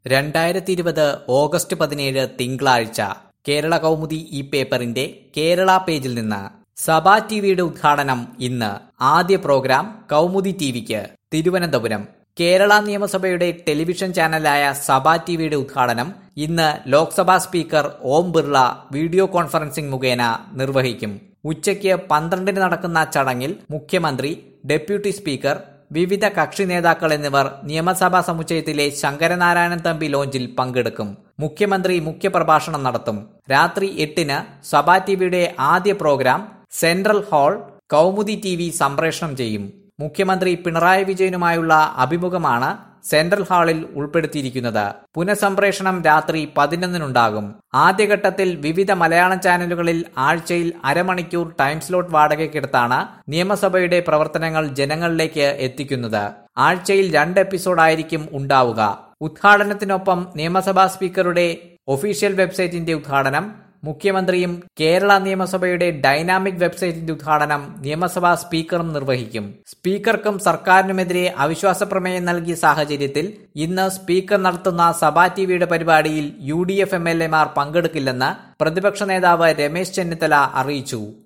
രണ്ടായിരത്തി ഇരുപത് ഓഗസ്റ്റ് പതിനേഴ് തിങ്കളാഴ്ച കേരള കൗമുദി ഈ പേപ്പറിന്റെ കേരള പേജിൽ നിന്ന് സഭാ ടിവിയുടെ ഉദ്ഘാടനം ഇന്ന് ആദ്യ പ്രോഗ്രാം കൗമുദി ടിവിക്ക് തിരുവനന്തപുരം കേരള നിയമസഭയുടെ ടെലിവിഷൻ ചാനലായ സഭാ ടിവിയുടെ ഉദ്ഘാടനം ഇന്ന് Lok Sabha speaker Om Birla video conferencing മുഖേന നിർവഹിക്കും ഉച്ചയ്ക്ക് പന്ത്രണ്ടിന് നടക്കുന്ന ചടങ്ങിൽ മുഖ്യമന്ത്രി ഡെപ്യൂട്ടി സ്പീക്കർ വിവിധ കക്ഷി നേതാക്കൾ എന്നിവർ നിയമസഭാ സമുച്ചയത്തിലെ ശങ്കരനാരായണൻ തമ്പി ലോഞ്ചിൽ പങ്കെടുക്കും മുഖ്യമന്ത്രി മുഖ്യപ്രഭാഷണം നടത്തും രാത്രി എട്ടിന് സഭാ ടിവിയുടെ ആദ്യ programme central hall Kaumudi T V സംപ്രേഷണം ചെയ്യും മുഖ്യമന്ത്രി പിണറായി വിജയനുമായുള്ള അഭിമുഖമാണ് സെൻട്രൽ ഹാളിൽ ഉൾപ്പെടുത്തിയിരിക്കുന്നത് പുനഃസംപ്രേഷണം രാത്രി പതിനൊന്നിനുണ്ടാകും ആദ്യഘട്ടത്തിൽ വിവിധ മലയാളം ചാനലുകളിൽ ആഴ്ചയിൽ അരമണിക്കൂർ ടൈം സ്ലോട്ട് വാടകയ്ക്കെടുത്താണ് നിയമസഭയുടെ പ്രവർത്തനങ്ങൾ ജനങ്ങളിലേക്ക് എത്തിക്കുന്നത് ആഴ്ചയിൽ രണ്ട് എപ്പിസോഡായിരിക്കും ഉണ്ടാവുക ഉദ്ഘാടനത്തിനൊപ്പം നിയമസഭാ സ്പീക്കറുടെ ഒഫീഷ്യൽ വെബ്സൈറ്റിന്റെ ഉദ്ഘാടനം മുഖ്യമന്ത്രിയും കേരള നിയമസഭയുടെ ഡൈനാമിക് വെബ്സൈറ്റിന്റെ ഉദ്ഘാടനം നിയമസഭാ സ്പീക്കറും നിർവഹിക്കും സ്പീക്കർക്കും സർക്കാരിനുമെതിരെ അവിശ്വാസ പ്രമേയം നൽകിയ സാഹചര്യത്തിൽ ഇന്ന് സ്പീക്കർ നടത്തുന്ന സഭാ ടിവിയുടെ പരിപാടിയിൽ U D F M L എമാർ പങ്കെടുക്കില്ലെന്ന് പ്രതിപക്ഷ നേതാവ് രമേശ് ചെന്നിത്തല അറിയിച്ചു